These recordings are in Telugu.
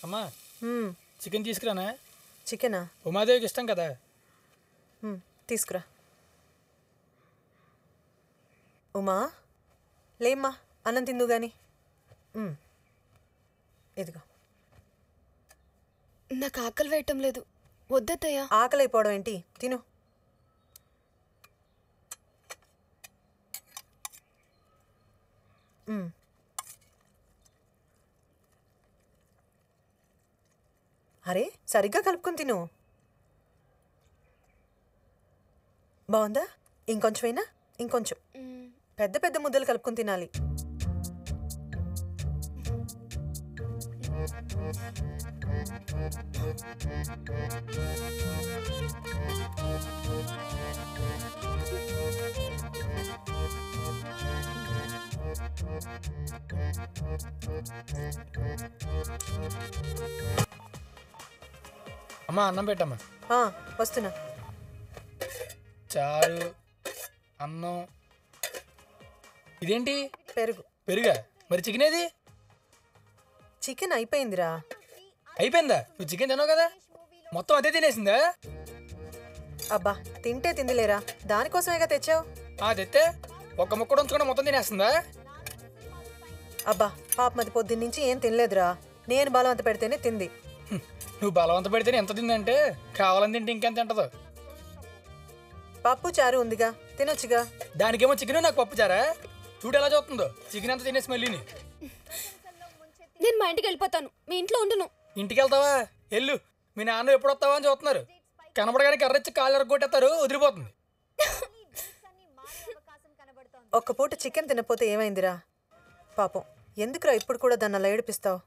అమ్మా మ్మ్. చికెన్ తీసుకురానా చికెనా ఉమాదేవికి ఇష్టం కదా మ్మ్. తీసుకురా ఉమా లేమ్మా అన్నం తిందు గాని మ్మ్. ఇదిగో నాకు ఆకలి వేయటం లేదు వద్దత్తయ్య ఆకలి అయిపోవడం ఏంటి తిను మ్మ్. అరే సరిగ్గా కలుపుకొని తిను బాగుందా ఇంకొంచెమైనా ఇంకొంచెం పెద్ద పెద్ద ముద్దలు కలుపుకొని తినాలి అమ్మా అన్నం పెట్టమ్మా ఆ, వస్తున్నా చారు అన్నం ఇదేంటి పెరుగు పెరుగా మరి చికెన్ ఏది చికెన్ అయిపోయిందిరా అయిపోయిందా నువ్వు చికెన్ తిన్నావు కదా మొత్తం అదే తినేసిందా అబ్బా తింటే తిందిలేరా దానికోసమేగా తెచ్చావు ఆ తెస్తే ఒక్క ముక్క ఉంచుకుండా మొత్తం తినేస్తుందా అబ్బా పాప మది పొద్దున్న నుంచి ఏం తినలేదురా నేను బలవంత పెడితేనే తింది హ్మ్. నువ్వు బలవంత పెడితేనే ఎంత తిందంటే కావాలని తింటే ఇంకెంత తింటదో పప్పు చారు ఉందిగా తినొచ్చుగా దానికేమో చికెన్ నాకు పప్పు చారా చూడు ఎలా చూస్తుందో చికెన్ అంతా తినేసి మళ్ళీని నేను మా ఇంటికి వెళ్ళిపోతాను మీ ఇంట్లో ఉండును ఇంటికి వెళ్తావా ఎల్లు మీ నాన్న ఎప్పుడు వస్తావా అని చూస్తున్నారు కనపడగానే కర్రెచ్చి కాళ్ళు ఎరగొట్టేస్తారు వదిలిపోతుంది ఒక్క పూట చికెన్ తినపోతే ఏమైందిరా పాపం ఎందుకురా ఇప్పుడు కూడా దాన్ని అలా ఏడిపిస్తావు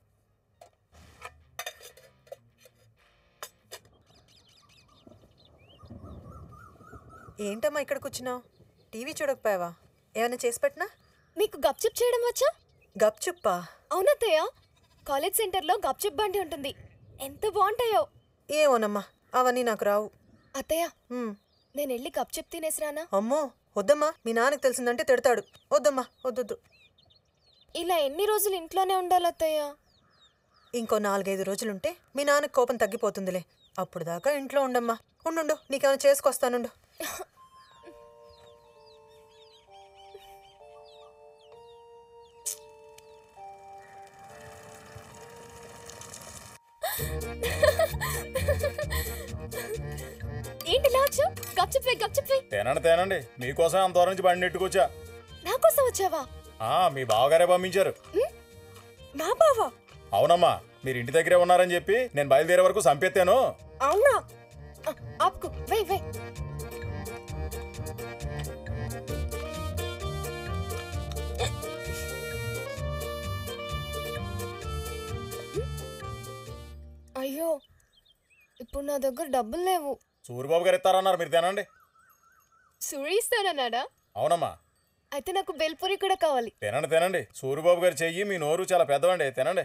ఏంటమ్మా ఇక్కడ కూర్చున్నావు టీవీ చూడకపోయావా ఏమైనా చేసి పెట్టినా మీకు గప్చుప్ చేయడం వచ్చా గప్చుప్పా అవునత్తయ్య కాలేజ్ సెంటర్లో గప్చుప్ బండి ఉంటుంది ఎంత బాగుంటాయో ఏమోనమ్మా అవన్నీ నాకు రావు అత్తయ్య హ్మ్. నేను వెళ్ళి గప్చుప్ తినేసిరానా అమ్మో వద్దమ్మా మీ నాన్నకి తెలిసిందంటే తిడతాడు వద్దమ్మా వద్దొద్దు ఇలా ఎన్ని రోజులు ఇంట్లోనే ఉండాలి అత్తయ్య ఇంకో నాలుగైదు రోజులుంటే మీ నాన్నకి కోపం తగ్గిపోతుందిలే అప్పుడు దాకా ఇంట్లో ఉండమ్మా ఉండు నీకేమైనా చేసుకొస్తానుండు ఏంటి ఇలా వచ్చావు గప్చుప్ వే గప్చుప్ వే తినండి తినండి మీకోసం అంత దూరం నుంచి బండి నెట్టుకొచ్చా నా కోసం వచ్చావా ఆ, మీ బావగారే పంపించారు నా బావా అవునమ్మా మీరు ఇంటి దగ్గరే ఉన్నారని చెప్పి నేను బయలుదేరే వరకు సంపెత్తాను అవునా ఆ, ఆపుకో వే వే అయ్యో ఇప్పుడు నా దగ్గర డబ్బులు లేవు సూరిబాబు గారు ఇస్తారన్నారు మీరు తినండి సుడి ఇస్తానన్నాడా అవునమ్మా అయితే నాకు బెల్పూరి కూడా కావాలి తినండి తినండి సూరిబాబు గారు చెయ్యి మీ నోరు చాలా పెద్దవండి తినండి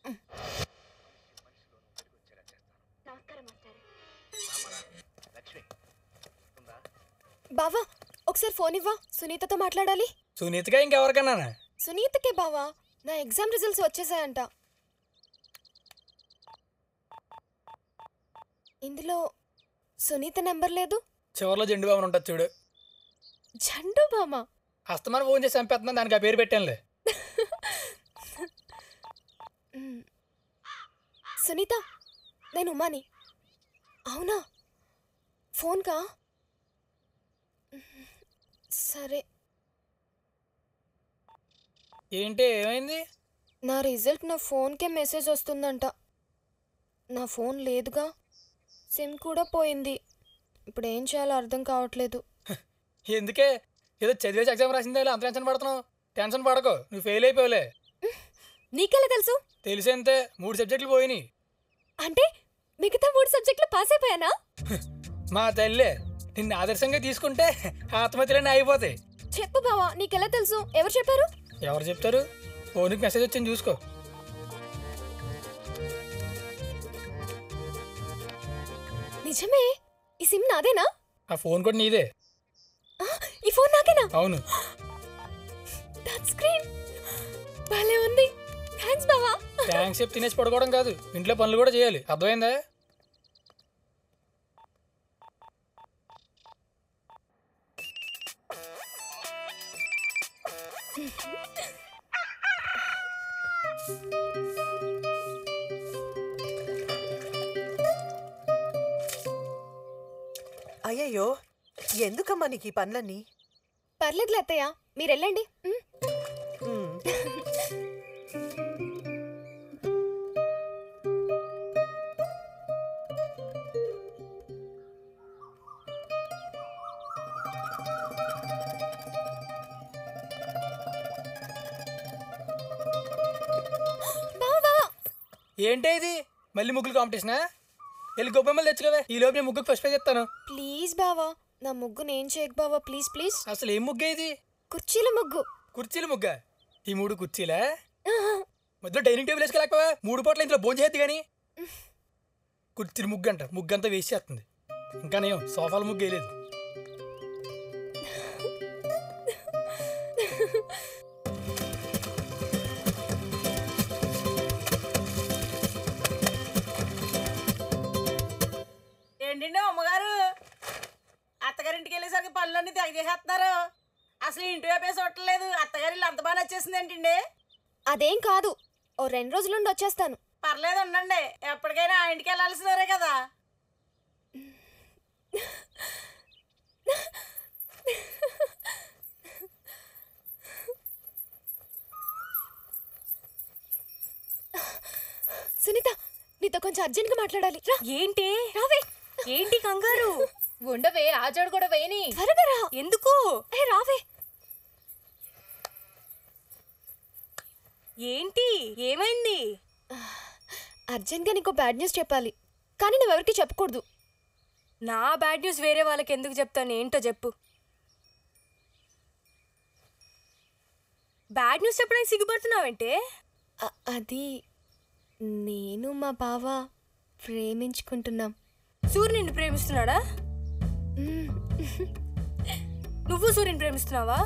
బావా ఒకసారి ఫోన్ ఇవ్వా సునీతతో మాట్లాడాలి సునీతగా ఇంకెవరికన్నా సునీతకే బావా నా ఎగ్జామ్ రిజల్ట్స్ వచ్చేసాయంట ఇందులో సునీత నెంబర్ లేదు చివరిలో జెండు బాబు ఉంటుంది చూడు జండు బామా అస్తమానం ఫోన్ చేసి చంపేస్తున్నా దానికి ఆ పేరు పెట్టానులే సునీత నేను ఉమాని అవునా ఫోన్ కా సరే ఏంటి ఏమైంది నా రిజల్ట్ నా ఫోన్కే మెసేజ్ వస్తుందంట నా ఫోన్ లేదుగా సిమ్ కూడా పోయింది ఇప్పుడు ఏం చేయాలో అర్థం కావట్లేదు ఎందుకే ఏదో చదివేసి ఎగ్జామ్ రాసిందే అంత టెన్షన్ పడుతున్నావు టెన్షన్ పడకు నువ్వు ఫెయిల్ అయిపోలే నీకెలా తెలుసు తెలిసేంతే మూడు సబ్జెక్టులు పోయినాయి అంటే మిగతా మూడు సబ్జెక్టులు పాస్ అయిపోయానా మా తల్లే నిన్ను ఆదర్శంగా తీసుకుంటే ఆత్మహత్యలన్నీ అయిపోతాయి చెప్పు బావా నీకెలా తెలుసు ఎవరు చెప్పారు ఎవరు చెప్తారు ఫోన్కి మెసేజ్ వచ్చింది చూసుకో నిజమే ఈ సిమ్ నాదేనా ఆ ఫోన్ కూడా నీదే ఆ, ఈ ఫోన్ నాకేనా అవును టచ్ స్క్రీన్ భలే ఉంది థ్యాంక్స్ బావా థ్యాంక్స్ చెప్పి తినేసి పడుకోవడం కాదు ఇంట్లో పనులు కూడా చేయాలి అర్థమైందా అయ్యయ్యో ఎందుకమ్మా నీకు ఈ పనులన్నీ పర్లేదులే అత్తయ్య మీరు వెళ్ళండి ఉమ్. ఉమ్, బావా ఏంటే ఇది మళ్ళీ ముగ్గులు కాంపిటీషనా వెళ్ళి గొప్పమ్మలు తెచ్చుకోవే ఈ లోపు నేను ముగ్గుకు ఫస్ట్ ప్రైజ్ ఇస్తాను ప్లీజ్ బావా నా ముగ్గు నేను చేయకు బావా ప్లీజ్ ప్లీజ్ అసలు ఏం ముగ్గే ఇది కుర్చీల ముగ్గు కుర్చీల ముగ్గ ఈ మూడు కుర్చీలా మధ్యలో డైనింగ్ టేబుల్ వేసుకెళ్ళకపోవా మూడు పూట్ల ఇంట్లో భోజనం చేద్ది కానీ కుర్చీల ముగ్గు అంట ముగ్గు అంతా వేసి చేస్తుంది ఇంకా నేను సోఫాల ముగ్గు వేయలేదు ఏంటండి అమ్మగారు అత్తగారింటికి వెళ్ళేసరికి పనులన్నీ తెగ చేసేస్తున్నారు అసలు ఇంటి వైపే చూడట్లేదు అత్తగారి ఇల్లు అంత బాగా నచ్చేసింది ఏంటండి అదేం కాదు ఓ రెండు రోజుల నుండి వచ్చేస్తాను పర్లేదు ఉండండి ఎప్పటికైనా ఆ ఇంటికి వెళ్ళాల్సినవరే కదా సునీత నీతో కొంచెం అర్జెంట్గా మాట్లాడాలి రా ఏంటి రావే ఏంటి కంగారు ఉండవే ఆజాడు కూడా వేయని త్వరగా రా ఎందుకు ఏ రావే ఏంటి ఏమైంది అర్జెంట్గా నీకు బ్యాడ్ న్యూస్ చెప్పాలి కానీ నువ్వెవరికి చెప్పకూడదు నా బ్యాడ్ న్యూస్ వేరే వాళ్ళకి ఎందుకు చెప్తాను ఏంటో చెప్పు బ్యాడ్ న్యూస్ చెప్పడానికి సిగ్గుపడుతున్నావంటే అ- అది నేను మా బావ ప్రేమించుకుంటున్నాం సూర్య నిన్ను ప్రేమిస్తున్నాడా మ్మ్. నువ్వు సూర్యుని ప్రేమిస్తున్నావా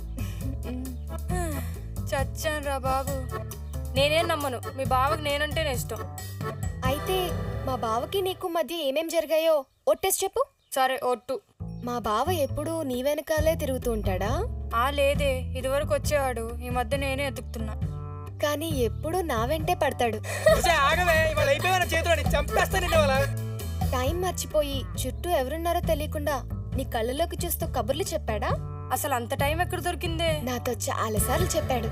చచ్చాను రా బాబు నేనేం నమ్మను మీ బావకి నేనంటేనే ఇష్టం అయితే మా బావకి నీకు మధ్య ఏమేం జరిగాయో ఒట్టేసి చెప్పు సరే ఒట్టు మా బావ ఎప్పుడూ నీ వెనకాలే తిరుగుతూ ఉంటాడా ఆ లేదే ఇదివరకు వచ్చేవాడు ఈ మధ్య నేనే ఎదుగుతున్నా కానీ ఎప్పుడూ నా వెంటే పడతాడు ఒసేయ్, ఆగవే ఇవాళ అయిపోయిన చేతులు చంపేస్తాను ఇవాళ టైం మర్చిపోయి చుట్టూ ఎవరున్నారో తెలియకుండా నీ కళ్ళలోకి చూస్తూ కబుర్లు చెప్పాడా అసలు అంత టైం ఎక్కడ దొరికిందే నాతో చాలాసార్లు చెప్పాడు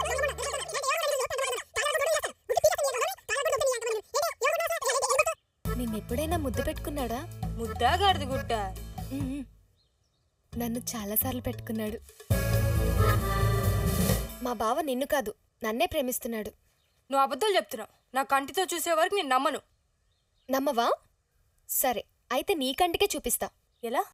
నిన్నెప్పుడైనా ముద్దు పెట్టుకున్నాడా ముద్దా గాడిది గుడ్డ మ్మ్. నన్ను చాలాసార్లు పెట్టుకున్నాడు మా బావ నిన్ను కాదు నన్నే ప్రేమిస్తున్నాడు నువ్వు అబద్ధాలు చెప్తున్నావు నా కంటితో చూసే వరకు నేను నమ్మను నమ్మవా సరే అయితే నీ కంటికే చూపిస్తా ఎలా